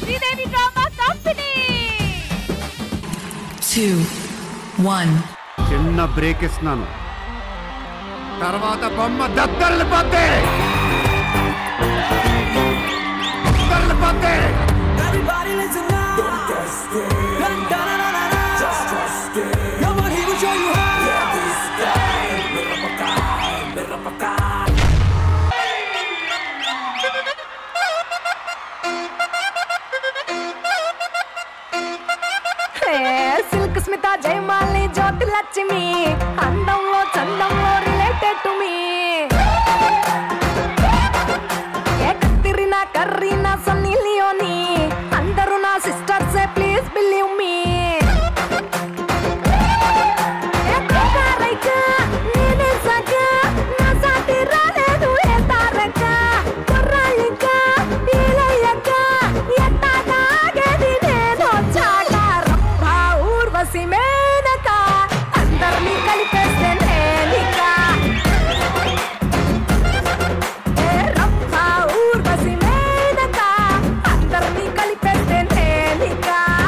Sridevi drama company two, one. చిన్న break ఇస్తున్నాను తర్వాత బొమ్మ దద్దరిల్లిపోద్ది దద్దరిల్లిపోద్ది Everybody listen now. Dun, dun, dun, dun, dun, dun. Just trust it. Come on, he will show you how. Yeah, this guy. Mirapaka, mirapaka. Silk Smitha Jayamali Jyothi Lakshmi అందంలో చందంలో related to me Katrina Kareena Sunny Leone అందరూ నా సిస్టర్స్ ప్లీజ్ బిలీవ్ మీ నేనే సగ నా సాటి రాలేదు ఏ తారక కుర్రాళ్ళిక ఈలయ్యక ఎట్టాగేది నేను చాట రంభ ఊర్వశి మేనక అందరినీ కలిపేస్తే నేనిక ఏ రంభ ఊర్వశి మేనక అందరినీ కలిపేస్తే నేనిక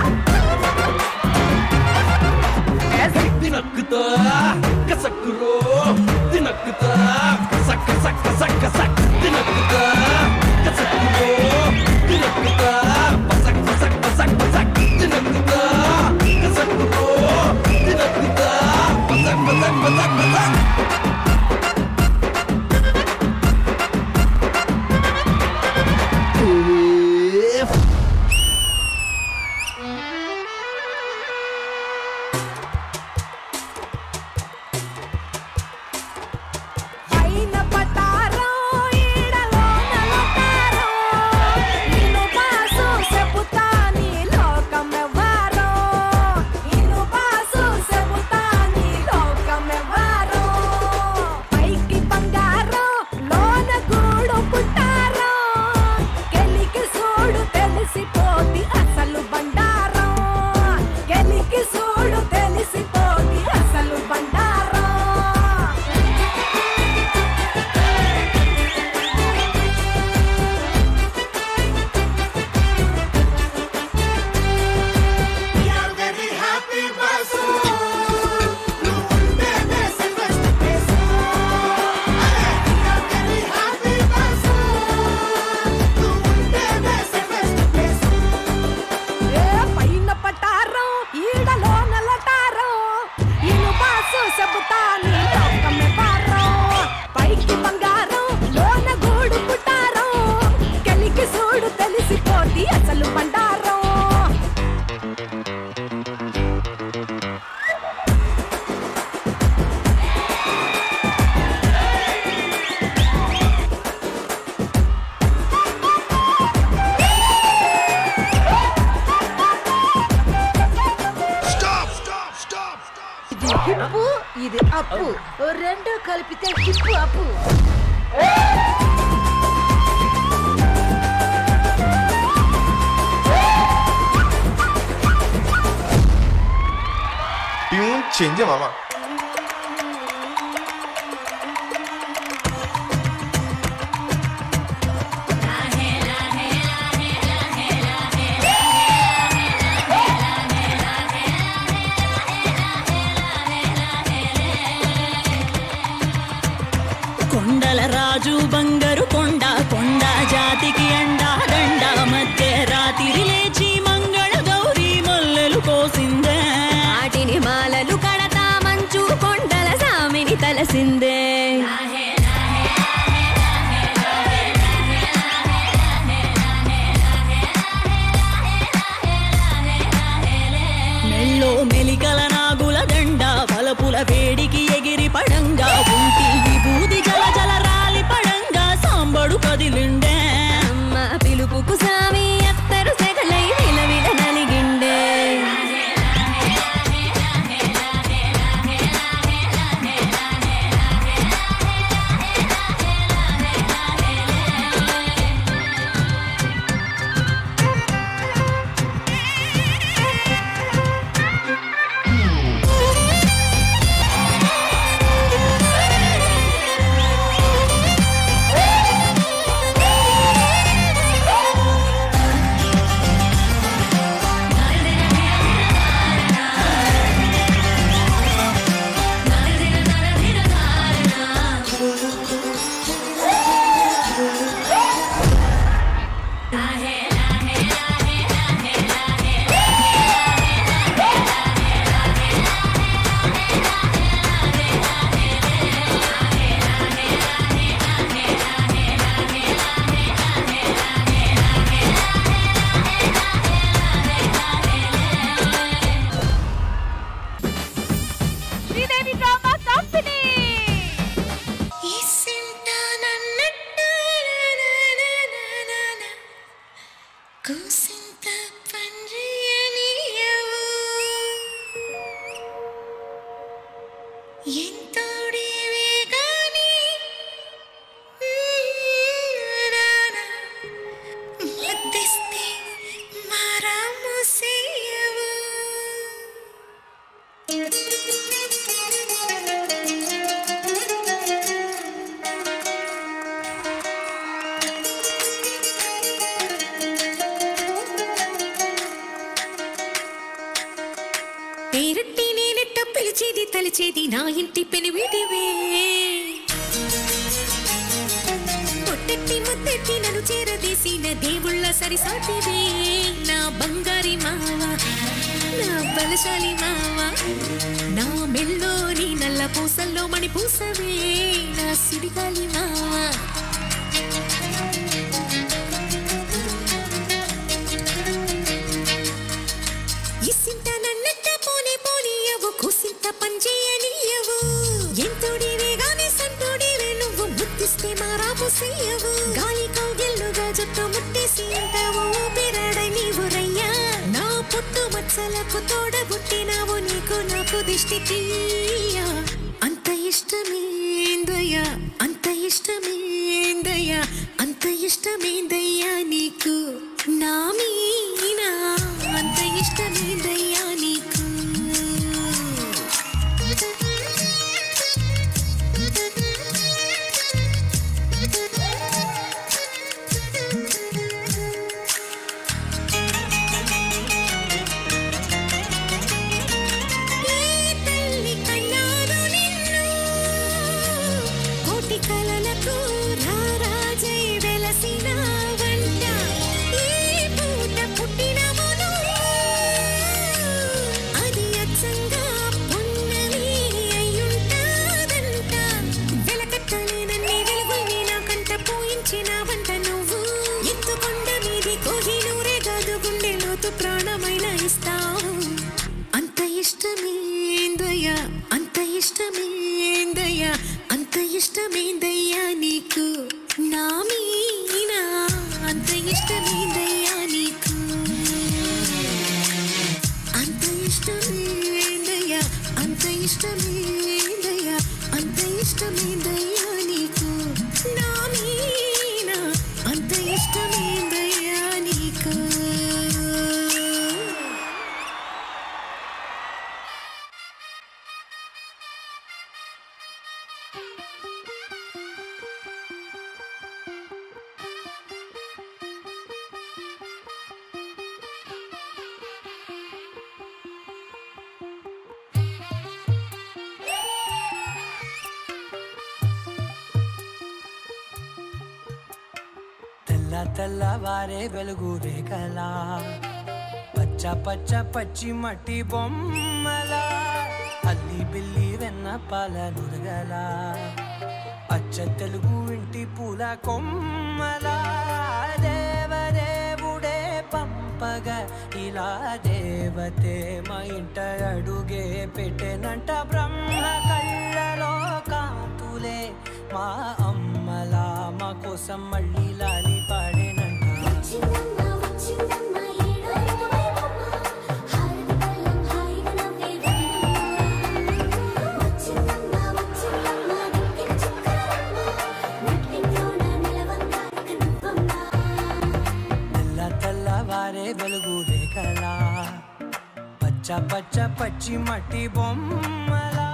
తినక్కుతా కసక్కురో తినక్కుతా సక్క సక్క సక్క సక్ తినక్కుతా కసక్కురో తినక్కుతా పసక్ పసక్ పసక్ పసక్ తినక్కుతా కసక్కురో తినక్కుతా పసక్ పసక్ పసక్ పసక్ పైన పటారో ఈడలో నలతారో నిన్ను బాసు చెబుతా నీ లోకమెవ్వరో నిన్ను బాసు చెబుతా నీ లోకమెవ్వరో పైకి బంగారం లోన గూడు పుట్టారో గెలికి సూడు తెలిసిపోతి అసలు బండారం గెలికి సూడు తెలిసిపోతి అసలు బండారం ఏ పైన పటారం ఈడలో నల్లటారం ఇను బాసు చెబుతా నీ లోకమే పారం పైకి బంగారం లోన గూడు పుట్టారం కలికి సూడు తెలిసిపోతి అసలు బండారం ఇది హిప్పు ఇది అప్పు ఓ రెండు కలిపితే హిప్పు అప్పు ట్యూన్ చేంజ్ మామా కొండల రాజు బంగారు కొండ కొండ జాతికి అండా దండ మధ్య రాత్రి లేచి మంగళ గౌరీ మల్లెలు కోసిందే వాటిని మాలలు కడతా మంచు కొండల సామిని తలసిందే మెల్లో మెలికల నాగుల దండ బలపుల వేడికి ఎగిరి పడంగా ఉంటి విభూది జల జల రాలి పడంగా సాంబడు కదిలిండే అమ్మ పిలుపుకు సామి అత్తరు సెగలై విలవిల నలిగిండే కూసింత పండ్రియనియవు ఎంతోడివే గాని నానా మధ్యస్థి మారాము సేయవు పేరట్టి నేనెట్ట పిలిచేది తలిచేది నా ఇంటి పెనివిడివే పొట్టెట్టి ముద్దెట్టి నన్ను చేరదీసిన దేవుళ్ళ సరిసాటివే నా బంగారి మావ నా బలశాలి మావ నా మెల్లోని నల్ల పూసల్లో మణి పూసవే నా సిరిగాలి మావ ఇసింత నన్నట్ట పోనే పోనీయవు కుసింత పంచేయనీయవు ఎంతోడివే గాని సంతోడివే నువ్వు ముద్దిస్తే మారాము చెయ్యవు గాలి కౌగిల్లుగా జుట్టు ముట్టేసి అంటావు ఊపిరాడై నీవు రయ్యా నా పుట్టు మచ్చలకు తోడబుట్టినావు నీకు నాకు దిష్టి తీయ అంత ఇష్టమేందయ్యా అంత ఇష్టమేందయ్యా అంత ఇష్టమేందయ్యా నీకు నా మీనా అంత ఇష్టమేందయ్యా నీకు ఈ తల్లి కన్నాను నిన్ను కోటి కలలకు రారాజై వెలసిన వంట ఈ పూట పుట్టినమును అది అచ్చంగా పున్నమి అయ్యుంటాదంట వెలకట్టలేనన్ని వెలుగుల్ని నాకంట పోయించిన వంట నువ్వు ఎత్తుకొండ మీది కోహినూరే కాదు గుండె లోతు ప్రాణమైన ఇస్తావు అంత ఇష్టమేందయ్యా అంత ఇష్టమేందయ్యా అంత ఇష్టమేందయ్యా నీకు నా మీనా అంత ఇష్టమేందయ్యా నీకు అంత ఇష్టమేందయ్యా అంత ఇష్టమేందయ్యా అంత ఇష్టమేందయ్యా నీకు నా మీనా అంత ఇష్టమేందయ్యా నీకు తెల్ల తెల్లవారే వెలుగు రేఖలా పచ్చ పచ్చ పచ్చి మట్టి బొమ్మలా అల్లి బిల్లి వెన్న పాల నురగలా అచ్చ తెలుగు ఇంటి పూల కొమ్మలా దేవదేవుడే పంపగ ఇలా దేవతే మా ఇంట అడుగే పెట్టెనంట బ్రహ్మ కళ్ళలో కాంతులే మా అమ్మలా మా కోసం మళ్ళీ లాలి పాడేనంట తెల్ల తెల్లవారే వెలుగు రేఖలా పచ్చ పచ్చ పచ్చి మట్టి బొమ్మలా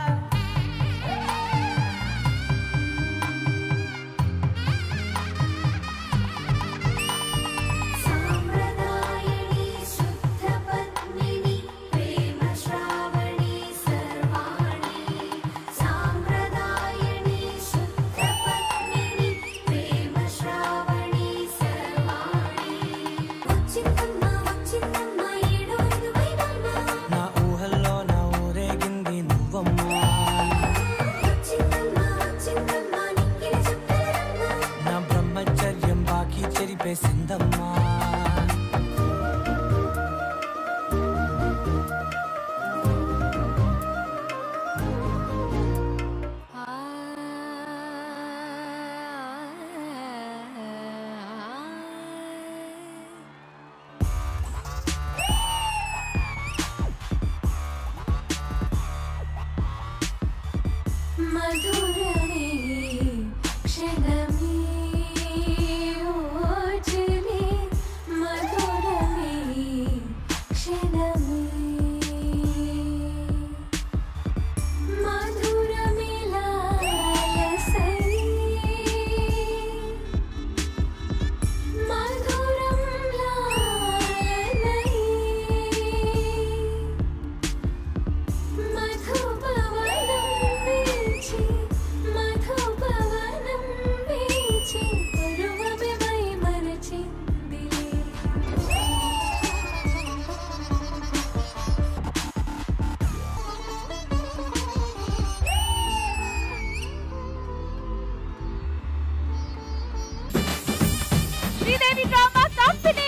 సాంప్రదాయని శుద్ధ పద్మిని ప్రేమ శ్రావణి సర్వాణి సాంప్రదాయని శుద్ధ పద్మిని ప్రేమ శ్రావణి సర్వాణి వచ్చిందమ్మ వచ్చిందమ్మ ఏడో వైదమ్మ నా ఊహల్లో నా ఊరేగింది నువ్వమ్మా వచ్చిందమ్మ వచ్చిందమ్మ నిక్కిన చుక్కలమ్మ నా బ్రహ్మచర్యం బాకీ చెరిపేసిందమ్మా శ్రీదేవి డ్రామా కంపెనీ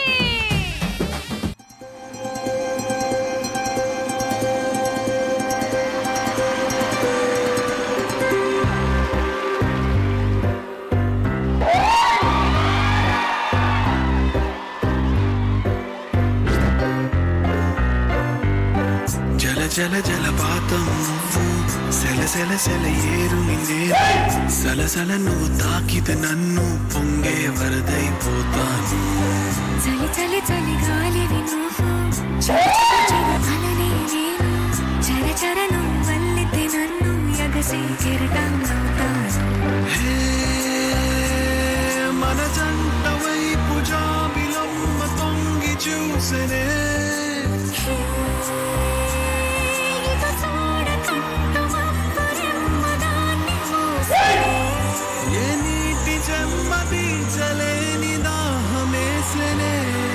జల జల జలపాతం నువ్వు సెల సెల సెల ఏరు నిన్నేరు సలసల నువ్వు తాకితే నన్ను పొంగే వరదైపోతాను చలి చలి చలి గాలివి నువ్వు చెర చెర అలనే నేను చర చర నువ్వల్లితే నన్ను ఎగసి కెరటంగవుతాను హే, మన జంట వైపు జాబిలమ్మ తొంగి చూసనే ఇక చూడకంటు మబ్బురెమ్మదాన్ని మూసెనే. ఏ నీటి జన్మ తీర్చలేని దాహమేసనే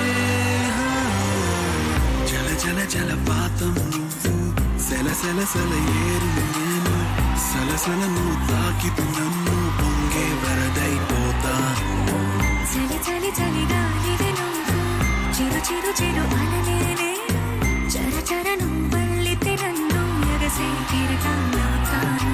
జల జల జలపాతం నువ్వు సెల సెల సెల ఏరు నేను సలసల నువ్వు తాకితు నన్ను పొంగే వరదైపోతాను చలి చలి చలి గాలివి నువ్వు చిరు చిరు చిరు అలనే నేను చర చర నువ్వల్లితే నన్ను ఎగసి కెరటంగవుతాను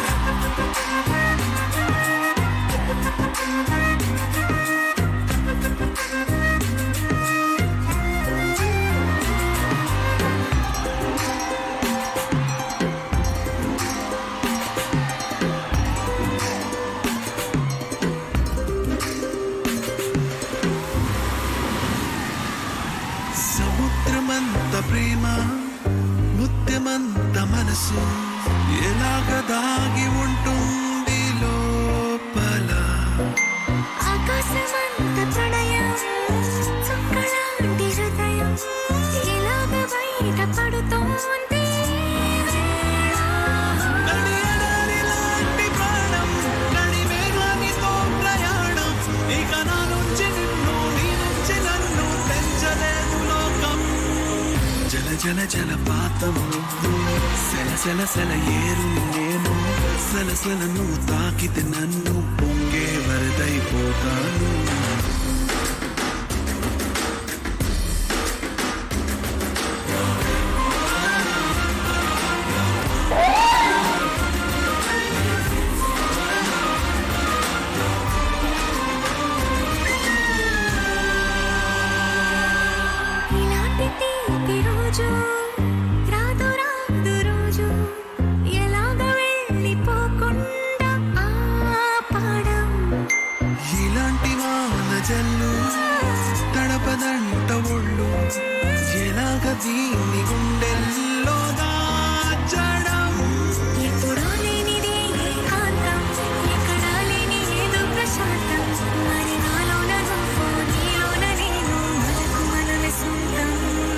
సముద్రమంత ప్రేమ ముత్యమంత మనసు ఎలాగ దాగి ఉంటుంది లోపల ఆకాశమంత ప్రణయం చుక్కలాంటి హృదయం ఇలాగ బయట పడుతోంది నడియడారిలాంటి ప్రాణం, నడిమేఘానితో ప్రయాణం. ఇక నా నుంచి నిన్ను, నీ నుంచి నన్ను తెంచలేదు లోకం. జల జల జలపాతం నువ్వు సెల సెల సెల ఏరు నేను సలసల నువ్వు తాకితే నన్ను పొంగే వరదైపోతాను ఇలాంటి తీపి రోజు రాదు రాదు రోజు ఎలాగ వెళ్ళిపోకుండా ఆపడం ఇలాంటి వాన జల్లు తడపదంట ఒళ్ళు ఎలాగ దీన్ని గుండెల్లో దాచడం ఎప్పుడో లేనిది ఏకాంతం ఎక్కడా లేని ఏదో ప్రశాంతం మరి నాలోన నువ్వు నీలోన నేను మనకు మనల సొంతం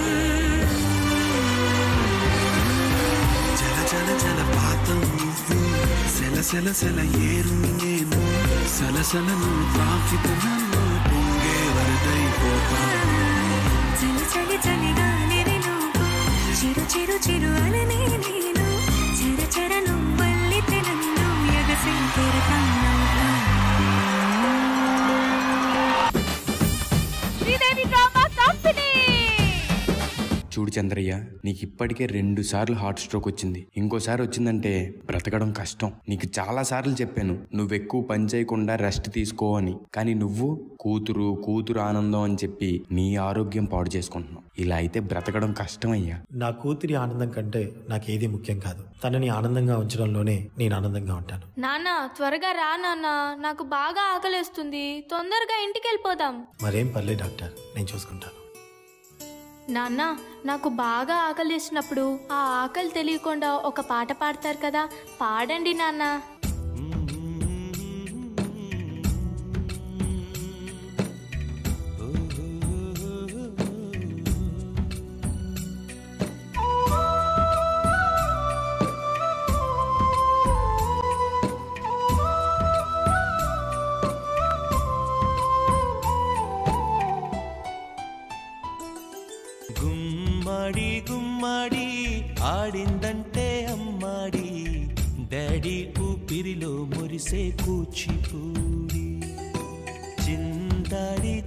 జల జల జలపాతం నువ్వు సెల సెల సెల ఏరు నేను సలసల నువ్వు తాకితే నన్ను పొంగే వరదైపోతాను చలి చలి చలి గాలివి నువ్వు చిరు చిరు చిరు అలనే నేను చెర చెర నువ్వల్లితే నన్ను ఎగసి శ్రీదేవి డ్రామా కంపెనీ చూడు చంద్రయ్య నీకు ఇప్పటికే రెండు సార్లు హార్ట్ స్ట్రోక్ వచ్చింది ఇంకోసారి వచ్చిందంటే బ్రతకడం కష్టం నీకు చాలా సార్లు చెప్పాను నువ్వు ఎక్కువ పని చేయకుండా రెస్ట్ తీసుకో అని కానీ నువ్వు కూతురు కూతురు ఆనందం అని చెప్పి నీ ఆరోగ్యం పాడు చేసుకుంటున్నావు ఇలా అయితే బ్రతకడం కష్టం అయ్యా నా కూతురి ఆనందం కంటే నాకేది ముఖ్యం కాదు తనని ఆనందంగా ఉంచడంలోనే నేను ఆనందంగా ఉంటాను నాన్న త్వరగా రా నాన్న నాకు బాగా ఆకలేస్తుంది తొందరగా ఇంటికి వెళ్ళిపోదాం మరేం పర్లేదు డాక్టర్ నేను చూసుకుంటాను నాన్న నాకు బాగా ఆకలిసినప్పుడు ఆ ఆకలి తెలియకుండా ఒక పాట పాడతారు కదా పాడండి నాన్న గుమ్మడి గుమ్మడి ఆడిందంటే అమ్మాడి డాడీ ఊపిరిలో మురిసే కూచిపూడి చిందాడి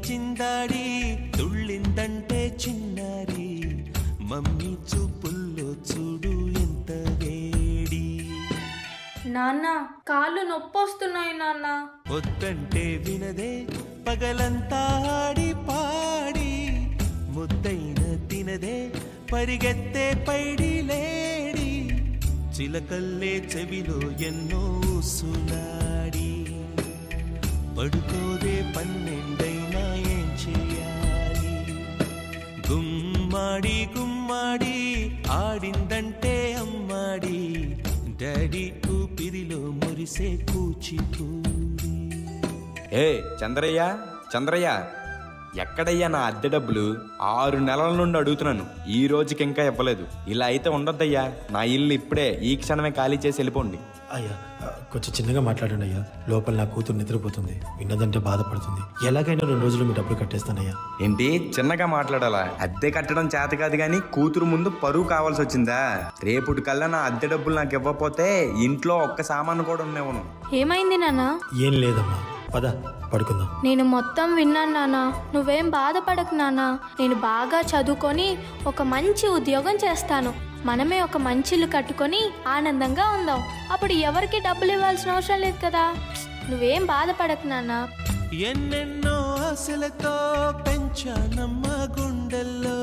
చిందాడి తుళ్ళిందంటే చిన్నారి మమ్మీ చూపుల్లో చూడు ఎంత వేడి నాన్న కాళ్ళు నొప్పొస్తున్నాయి నాన్న వద్దంటే వినదే పగలంతా ఆడి పాడి ముద్దైన తినదే పరిగెత్తే పైడి లేడి చిలకల్లే చెవిలో ఎన్నో సులాడి పడుకోదే పన్నెండైనా ఏం చేయాలి గుమ్మాడి గుమ్మాడి ఆడిందంటే అమ్మాడి డాడీ ఊపిరిలో మురిసే కూచిపూడి ఏ చంద్రయ్య చంద్రయ్య ఎక్కడయ్యా నా అద్దె డబ్బులు ఆరు నెలల నుండి అడుగుతున్నాను ఈ రోజుకి ఇంకా ఇవ్వలేదు ఇలా అయితే ఉండొద్దయ్యా నా ఇల్లు ఇప్పుడే ఈ క్షణమే ఖాళీ చేసి వెళ్ళిపోండి అయ్యా ఆ, కొంచెం చిన్నగా మాట్లాడండి అయ్యా లోపల నా కూతురు నిద్రపోతుంది విన్నదంటే బాధపడుతుంది ఎలాగైనా రెండు రోజులు మీ డబ్బులు కట్టేస్తానయ్యా ఏంటి చిన్నగా మాట్లాడాలా అద్దె కట్టడం చేత కాదు కానీ కూతురు ముందు పరువు కావాల్సి వచ్చిందా రేపుటి కల్లా నా అద్దె డబ్బులు నాకు ఇవ్వకపోతే ఇంట్లో ఒక్క సామాను కూడా ఉండేవను ఏమైంది నాన్న ఏం లేదమ్మా పద పడుకుందాం నేను మొత్తం విన్నాను నాన్న నువ్వేం బాధపడకు నాన్న నేను బాగా చదువుకొని ఒక మంచి ఉద్యోగం చేస్తాను మనమే ఒక మంచి ఇల్లు కట్టుకొని ఆనందంగా ఉందాం అప్పుడు ఎవరికి డబ్బులు ఇవ్వాల్సిన అవసరం లేదు కదా నువ్వేం బాధపడకు నాన్న ఎన్నెన్నో ఆశలతో పెంచానమ్మ గుండెల్లో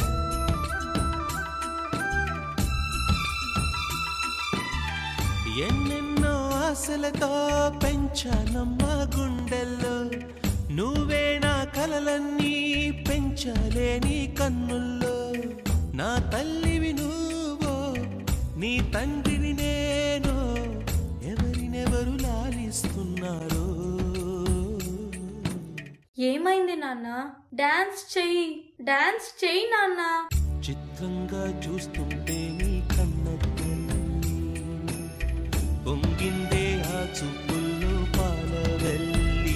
ఎన్నెన్నో ఆశలతో పెంచానమ్మ గుండెల్లో నువ్వే నా కలలన్నీ పెంచాలే నీ కన్నుల్లో నా తల్లివి నువ్వో నీ తండ్రిని నేను ఎవరినెవరు లాలిస్తున్నారో ఏమైంది నాన్న డాన్స్ చెయ్యి డాన్స్ చెయ్యి నాన్న చిత్రంగా చూస్తుంటే నీ కన్న తల్లి పొంగిందే ఆ చూపుల్లో పాలవెల్లి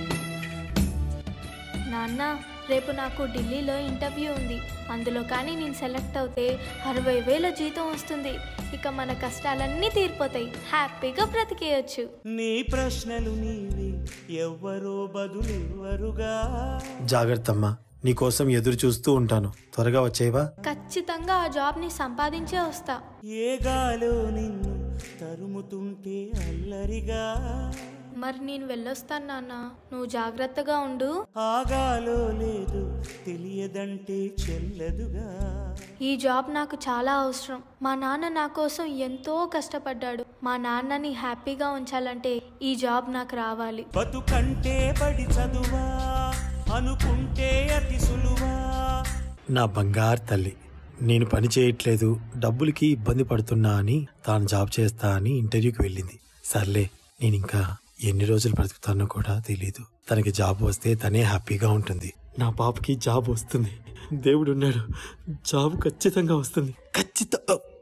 నాన్న రేపు నాకు ఢిల్లీలో ఇంటర్వ్యూ ఉంది అందులో కానీ నేను సెలెక్ట్ అవుతే అరవై వేల జీతం వస్తుంది ఇక మన కష్టాలన్నీ తీరిపోతాయి హ్యాపీగా బ్రతికేయచ్చు నీ ప్రశ్నలు నీవి ఎవ్వరో బదులెవ్వరుగా జాగ్రత్త అమ్మా నీకోసం ఎదురు చూస్తూ ఉంటాను త్వరగా వచ్చేవా ఖచ్చితంగా ఆ జాబ్ని సంపాదించే వస్తా ఏ గాలో నిన్ను తరుముతుంటే అల్లరిగా మరి నేను వెళ్ళొస్తాను నాన్న నువ్వు జాగ్రత్తగా ఉండు ఆగాలో లేదు తెలియదంటే చెల్లదుగా ఈ జాబ్ నాకు చాలా అవసరం మా నాన్న నా కోసం ఎంతో కష్టపడ్డాడు మా నాన్నని హ్యాపీగా ఉంచాలంటే ఈ జాబ్ నాకు రావాలి బతుకంటే బడి చదువా అనుకుంటే అతి సులువా నా బంగారు తల్లి నేను పని చేయట్లేదు డబ్బులకి ఇబ్బంది పడుతున్నా అని తాను జాబ్ చేస్తా అని ఇంటర్వ్యూకి వెళ్ళింది సర్లే నేను ఇంకా ఎన్ని రోజులు బ్రతుకుతానో కూడా తెలీదు తనకి జాబ్ వస్తే తనే హ్యాపీగా ఉంటుంది నా పాపకి జాబ్ వస్తుంది దేవుడు ఉన్నాడు జాబ్ ఖచ్చితంగా వస్తుంది ఖచ్చిత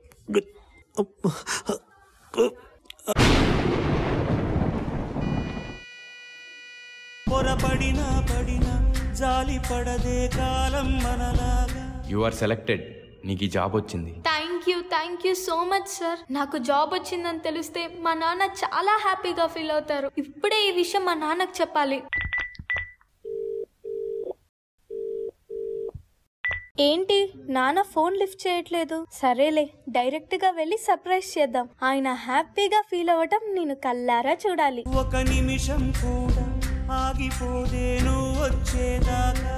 పొరపడినా పడినా జాలి పడదే కాలం మనలాగా యు ఆర్ సెలెక్టెడ్ నీకు ఈ జాబ్ వచ్చింది thank you thank you so much sir నాకు జాబ్ వచ్చిందని తెలిస్తే మా నాన్న చాలా హ్యాపీగా ఫీల్ అవుతారు ఇప్పుడే ఈ విషయం మా నాన్నకు చెప్పాలి ఏంటి నాన్న ఫోన్ లిఫ్ట్ చేయట్లేదు సరేలే డైరెక్ట్ గా వెళ్ళి సర్ప్రైజ్ చేద్దాం ఆయన హ్యాపీగా ఫీల్ అవ్వటం నేను కల్లారా చూడాలి ఒక నిమిషం కూడా ఆగిపోదే నువ్వు వచ్చేదాకా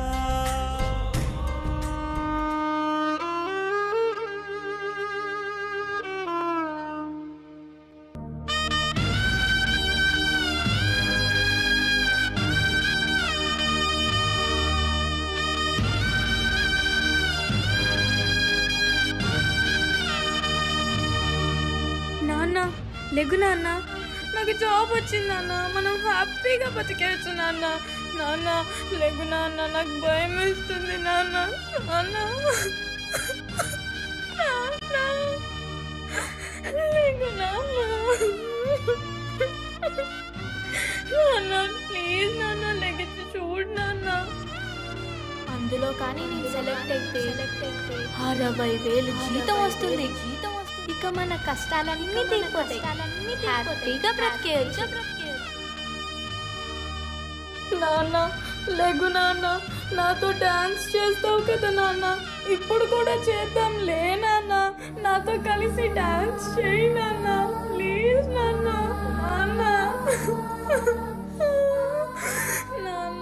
నాన్న లెగు నాన్న నాకు జాబ్ వచ్చింది నాన్న మనం హ్యాపీగా బతికేయచ్చు నాన్న నాన్న లెగు నాన్న నాకు భయం వేస్తుంది నాన్న నాన్న నాన్న లెగు నాన్న నాన్న ప్లీజ్ నాన్న లెగిసి చూడు నాన్న అందులో కానీ నేను సెలెక్ట్ అయితే సెలెక్ట్ అయితే అరవై వేలు జీతం వస్తుంది జీతం వస్తుంది ఇక మన కష్టాలన్నీ తీరిపోతాయి హ్యాపీగా బ్రతికేయచ్చు నాన్న లేగు నాన్న నాతో డాన్స్ చేస్తావు కదా నాన్న ఇప్పుడు కూడా చేద్దాం లే నాన్న నాతో కలిసి డాన్స్ చేయి నాన్న ప్లీజ్ నాన్న నాన్న నాన్న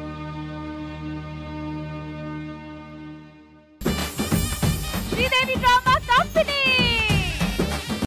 శ్రీదేవి డ్రామా